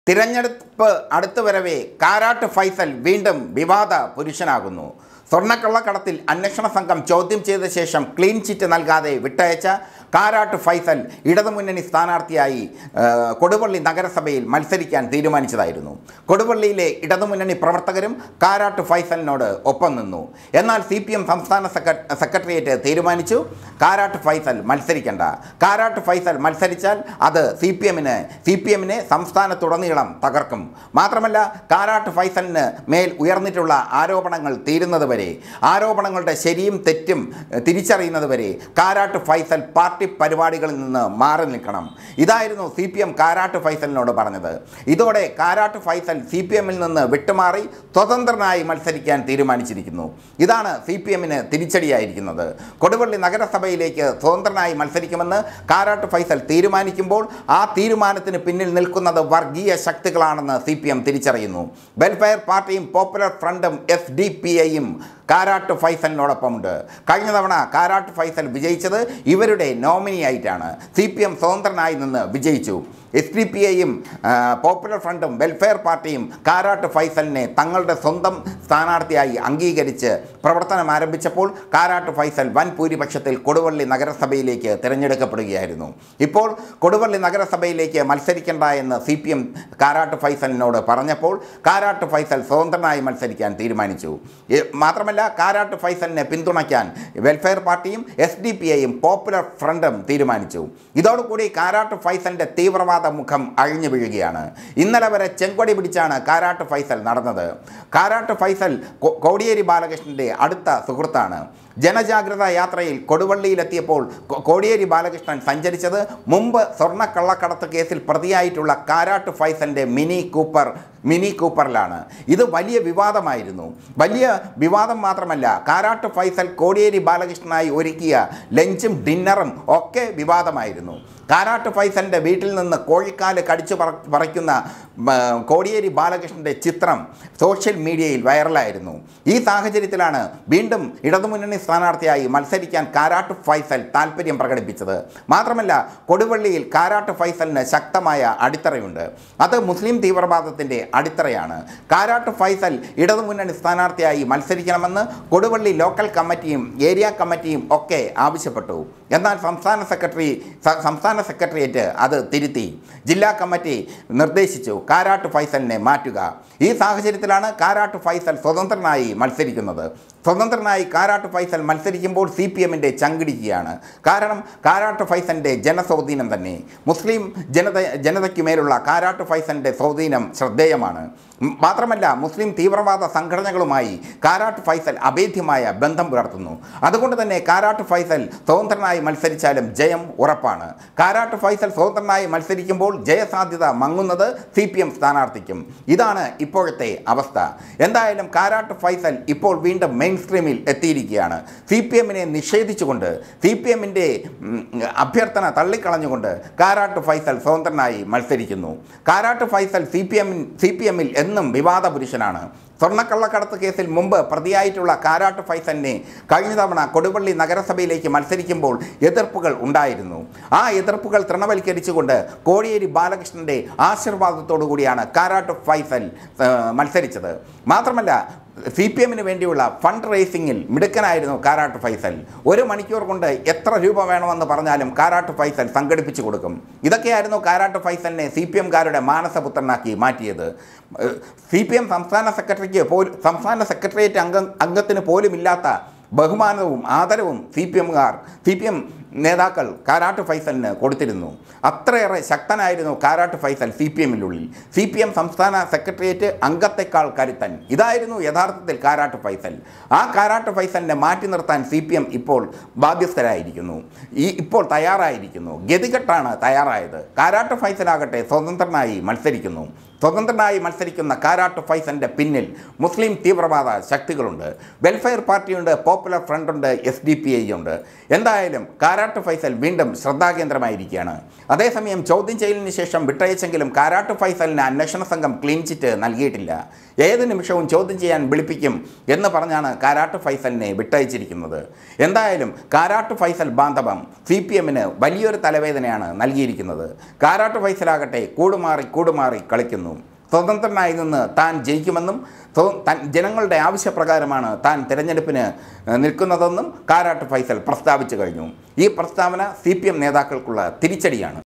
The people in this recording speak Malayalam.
തിരഞ്ഞെടുപ്പ് അടുത്തു വരവേ കാരാട്ട് ഫൈസൽ വീണ്ടും വിവാദ പുരുഷനാകുന്നു സ്വർണ്ണക്കള്ളക്കടത്തിൽ അന്വേഷണ സംഘം ചോദ്യം ചെയ്ത ശേഷം ക്ലീൻ ചിറ്റ് നൽകാതെ വിട്ടയച്ച കാരാട്ട് ഫൈസൽ ഇടതുമുന്നണി സ്ഥാനാർത്ഥിയായി ആ, കൊടുവള്ളി നഗരസഭയിൽ മത്സരിക്കാൻ തീരുമാനിച്ചതായിരുന്നു കൊടുവള്ളിയിലെ ഇടതുമുന്നണി പ്രവർത്തകരും കാരാട്ട് ഫൈസലിനോട് ഒപ്പം നിന്നു എന്നാൽ സി പി എം സംസ്ഥാന സെക്ര സെക്രട്ടേറിയറ്റ് തീരുമാനിച്ചു കാരാട്ട് ഫൈസൽ മത്സരിക്കേണ്ട കാരാട്ട് ഫൈസൽ മത്സരിച്ചാൽ അത് സി പി എമ്മിന് സി പി എമ്മിനെ സംസ്ഥാനത്തുടനീളം തകർക്കും മാത്രമല്ല കാരാട്ട് ഫൈസലിന് മേൽ ഉയർന്നിട്ടുള്ള ആരോപണങ്ങൾ തീരുന്നത് വരെ ആരോപണങ്ങളുടെ ശരിയും തെറ്റും എഹ്, തിരിച്ചറിയുന്നത് വരെ കാരാട്ട് ഫൈസൽ പാർട്ടി പരിപാടികളിൽ നിന്ന് മാറി നിൽക്കണം ഇതായിരുന്നു സി പി എം കാരാട്ട് ഫൈസലിനോട് പറഞ്ഞത് ഇതോടെ കാരാട്ട് ഫൈസൽ സി പി എമ്മിൽ നിന്ന് വിട്ടുമാറി സ്വതന്ത്രനായി മത്സരിക്കാൻ തീരുമാനിച്ചിരിക്കുന്നു ഇതാണ് സി പി എമ്മിന് തിരിച്ചടിയായിരിക്കുന്നത് കൊടുവള്ളി നഗരസഭയിലേക്ക് സ്വതന്ത്രനായി മത്സരിക്കുമെന്ന് കാരാട്ട് ഫൈസൽ തീരുമാനിക്കുമ്പോൾ ആ തീരുമാനത്തിന് പിന്നിൽ നിൽക്കുന്നത് വർഗീയ ശക്തികളാണെന്ന് സി പി എം തിരിച്ചറിയുന്നു വെൽഫെയർ പാർട്ടിയും പോപ്പുലർ ഫ്രണ്ടും എസ് ഡി പി ഐയും കാരാട്ട് ഫൈസലിനോടൊപ്പമുണ്ട് കഴിഞ്ഞ തവണ കാരാട്ട് ഫൈസൽ വിജയിച്ചത് ഇവരുടെ നോമിനിയായിട്ടാണ് സി പി എം സ്വതന്ത്രനായി നിന്ന് വിജയിച്ചു എസ് ഡി പി ഐയും പോപ്പുലർ ഫ്രണ്ടും വെൽഫെയർ പാർട്ടിയും കാരാട്ട് ഫൈസലിനെ തങ്ങളുടെ സ്വന്തം സ്ഥാനാർത്ഥിയായി അംഗീകരിച്ച് പ്രവർത്തനം ആരംഭിച്ചപ്പോൾ കാരാട്ട് ഫൈസൽ വൻ ഭൂരിപക്ഷത്തിൽ കൊടുവള്ളി നഗരസഭയിലേക്ക് തിരഞ്ഞെടുക്കപ്പെടുകയായിരുന്നു ഇപ്പോൾ കൊടുവള്ളി നഗരസഭയിലേക്ക് മത്സരിക്കേണ്ട എന്ന് സി പി എം കാരാട്ട് ഫൈസലിനോട് പറഞ്ഞപ്പോൾ കാരാട്ട് ഫൈസൽ സ്വതന്ത്രനായി മത്സരിക്കാൻ തീരുമാനിച്ചു ഏ, മാത്രമല്ല കാരാട്ട് ഫൈസലിനെ പിന്തുണയ്ക്കാൻ വെൽഫെയർ പാർട്ടിയും എസ് ഡി പി ഐയും പോപ്പുലർ ഫ്രണ്ടും തീരുമാനിച്ചു ഇതോടുകൂടി കാരാട്ട് ഫൈസലിൻ്റെ തീവ്രവാദ മുഖം അഴിഞ്ഞു വീഴുകയാണ് ഇന്നലെ വരെ ചെങ്കൊടി പിടിച്ചാണ് കാരാട്ട് ഫൈസൽ നടന്നത് കാരാട്ട് ഫൈസൽ കോ- കോടിയേരി ബാലകൃഷ്ണൻ്റെ അടുത്ത സുഹൃത്താണ് ജനജാഗ്രത യാത്രയിൽ കൊടുവള്ളിയിലെത്തിയപ്പോൾ കോ- കോടിയേരി ബാലകൃഷ്ണൻ സഞ്ചരിച്ചത് മുമ്പ് സ്വർണ്ണക്കള്ളക്കടത്ത് കേസിൽ പ്രതിയായിട്ടുള്ള കാരാട്ട് ഫൈസലിൻ്റെ മിനി കൂപ്പർ മിനി കൂപ്പറിലാണ് ഇത് വലിയ വിവാദമായിരുന്നു വലിയ വിവാദം മാത്രമല്ല കാരാട്ട് ഫൈസൽ കോടിയേരി ബാലകൃഷ്ണനായി ഒരുക്കിയ ലഞ്ചും ഡിന്നറും ഒക്കെ വിവാദമായിരുന്നു കാരാട്ട് ഫൈസലിൻ്റെ വീട്ടിൽ നിന്ന് കോഴിക്കാല് കടിച്ചു പറ പറിക്കുന്ന ആ, കോടിയേരി ബാലകൃഷ്ണൻ്റെ ചിത്രം സോഷ്യൽ മീഡിയയിൽ വൈറലായിരുന്നു ഈ സാഹചര്യത്തിലാണ് വീണ്ടും ഇടതുമുന്നണി സ്ഥാനാർത്ഥിയായി മത്സരിക്കാൻ കാരാട്ട് ഫൈസൽ താല്പര്യം പ്രകടിപ്പിച്ചത് മാത്രമല്ല കൊടുവള്ളിയിൽ കാരാട്ട് ഫൈസലിന് ശക്തമായ അടിത്തറയുണ്ട് അത് മുസ്ലിം തീവ്രവാദത്തിൻ്റെ അടിത്തറയാണ് കാരാട്ട് ഫൈസൽ ഇടതുമുന്നണി സ്ഥാനാർത്ഥിയായി മത്സരിക്കണമെന്ന് കൊടുവള്ളി ലോക്കൽ കമ്മിറ്റിയും ഏരിയ കമ്മിറ്റിയും ഒക്കെ ആവശ്യപ്പെട്ടു എന്നാൽ സംസ്ഥാന സെക്രട്ടറി സ- സംസ്ഥാന സെക്രട്ടേറിയറ്റ് അത് തിരുത്തി ജില്ലാ കമ്മിറ്റി നിർദ്ദേശിച്ചു കാരാട്ട് ഫൈസലിനെ മാറ്റുക ഈ സാഹചര്യത്തിലാണ് കാരാട്ട് ഫൈസൽ സ്വതന്ത്രനായി മത്സരിക്കുന്നത് സ്വതന്ത്രനായി കാരാട്ട് ഫൈസൽ മത്സരിക്കുമ്പോൾ സി പി എമ്മിൻ്റെ ചങ്കിടിക്കുകയാണ് കാരണം കാരാട്ട് ഫൈസലിൻ്റെ ജനസ്വാധീനം തന്നെ മുസ്ലിം ജനത ജനതയ്ക്ക് മേലുള്ള കാരാട്ട് ഫൈസലിൻ്റെ സ്വാധീനം ശ്രദ്ധേയമാണ് ഉം, മാത്രമല്ല മുസ്ലിം തീവ്രവാദ സംഘടനകളുമായി കാരാട്ട് ഫൈസൽ അഭേദ്യമായ ബന്ധം പുലർത്തുന്നു അതുകൊണ്ട് തന്നെ കാരാട്ട് ഫൈസൽ സ്വതന്ത്രനായി മത്സരിച്ചാലും ജയം ഉറപ്പാണ് കാരാട്ട് ഫൈസൽ സ്വതന്ത്രനായി മത്സരിക്കുമ്പോൾ ജയസാധ്യത മങ്ങുന്നത് സി പി എം സ്ഥാനാർത്ഥിക്കും ഇതാണ് ഇപ്പോഴത്തെ അവസ്ഥ എന്തായാലും കാരാട്ട് ഫൈസൽ ഇപ്പോൾ വീണ്ടും മെയിൻ സ്ട്രീമിൽ എത്തിയിരിക്കുകയാണ് സി പി എമ്മിനെ നിഷേധിച്ചുകൊണ്ട് സി പി എമ്മിൻ്റെ അഭ്യർത്ഥന തള്ളിക്കളഞ്ഞുകൊണ്ട് കാരാട്ട് ഫൈസൽ സ്വതന്ത്രനായി മത്സരിക്കുന്നു കാരാട്ട് ഫൈസൽ സി പി എമ്മിൻ സി പി എമ്മിൽ എന്നും വിവാദ പുരുഷനാണ് സ്വർണ്ണക്കള്ളക്കടത്ത് കേസിൽ മുമ്പ് പ്രതിയായിട്ടുള്ള കാരാട്ട് ഫൈസലിനെ കഴിഞ്ഞ തവണ കൊടുവള്ളി നഗരസഭയിലേക്ക് മത്സരിക്കുമ്പോൾ എതിർപ്പുകൾ ഉണ്ടായിരുന്നു ആ എതിർപ്പുകൾ തൃണവൽക്കരിച്ചുകൊണ്ട് കോടിയേരി ബാലകൃഷ്ണൻ്റെ ആശീർവാദത്തോടു കൂടിയാണ് കാരാട്ട് ഫൈസൽ ആ, മത്സരിച്ചത് മാത്രമല്ല സി പി എമ്മിന് വേണ്ടിയുള്ള ഫണ്ട് റേസിങ്ങിൽ മിടുക്കനായിരുന്നു കാരാട്ട് ഫൈസൽ ഒരു മണിക്കൂർ കൊണ്ട് എത്ര രൂപ വേണമെന്ന് പറഞ്ഞാലും കാരാട്ട് ഫൈസൽ സംഘടിപ്പിച്ചു കൊടുക്കും ഇതൊക്കെയായിരുന്നു കാരാട്ട് ഫൈസലിനെ സി പി എംകാരുടെ മാനസപുത്രനാക്കി മാറ്റിയത് സി പി എം സംസ്ഥാന സെക്രട്ടറിക്ക് പോലും സംസ്ഥാന സെക്രട്ടേറിയറ്റ് അംഗം അംഗത്തിന് പോലും ഇല്ലാത്ത ബഹുമാനവും ആദരവും സി പി എമ്മുകാർ സി പി എം നേതാക്കൾ കാരാട്ട് ഫൈസലിന് കൊടുത്തിരുന്നു അത്രയേറെ ശക്തനായിരുന്നു കാരാട്ട് ഫൈസൽ സി പി എമ്മിനുള്ളിൽ സി പി എം സംസ്ഥാന സെക്രട്ടേറിയറ്റ് അംഗത്തെക്കാൾ കരുത്തൻ ഇതായിരുന്നു യഥാർത്ഥത്തിൽ കാരാട്ട് ഫൈസൽ ആ കാരാട്ട് ഫൈസലിനെ മാറ്റി നിർത്താൻ സി പി എം ഇപ്പോൾ ബാധ്യസ്ഥരായിരിക്കുന്നു ഈ ഇപ്പോൾ തയ്യാറായിരിക്കുന്നു ഗതികെട്ടാണ് തയ്യാറായത് കാരാട്ട് ഫൈസലാകട്ടെ സ്വതന്ത്രനായി മത്സരിക്കുന്നു സ്വതന്ത്രനായി മത്സരിക്കുന്ന കാരാട്ട് ഫൈസലിൻ്റെ പിന്നിൽ മുസ്ലിം തീവ്രവാദ ശക്തികളുണ്ട് വെൽഫെയർ പാർട്ടിയുണ്ട് പോപ്പുലർ ഫ്രണ്ടുണ്ട് എസ് ഡി പി ഐ ഉണ്ട് എന്തായാലും കാരാട്ട് കാരാട്ട് ഫൈസൽ വീണ്ടും ശ്രദ്ധാകേന്ദ്രമായിരിക്കുകയാണ് അതേസമയം ചോദ്യം ചെയ്യലിന് ശേഷം വിട്ടയച്ചെങ്കിലും കാരാട്ട് ഫൈസലിന് അന്വേഷണ സംഘം ക്ലീൻ ചിറ്റ് നൽകിയിട്ടില്ല ഏത് നിമിഷവും ചോദ്യം ചെയ്യാൻ വിളിപ്പിക്കും എന്ന് പറഞ്ഞാണ് കാരാട്ട് ഫൈസലിനെ വിട്ടയച്ചിരിക്കുന്നത് എന്തായാലും കാരാട്ട് ഫൈസൽ ബാന്ധവം സി പി എമ്മിന് വലിയൊരു തലവേദനയാണ് നൽകിയിരിക്കുന്നത് കാരാട്ട് ഫൈസലാകട്ടെ കൂടുമാറി കൂടുമാറി കളിക്കുന്നു സ്വതന്ത്രനായി നിന്ന് താൻ ജയിക്കുമെന്നും സ്വ- തൻ ജനങ്ങളുടെ ആവശ്യപ്രകാരമാണ് താൻ തിരഞ്ഞെടുപ്പിന് ഏഹ്, നിൽക്കുന്നതെന്നും കാരാട്ട് ഫൈസൽ പ്രസ്താവിച്ചു കഴിഞ്ഞു ഈ പ്രസ്താവന സി നേതാക്കൾക്കുള്ള തിരിച്ചടിയാണ്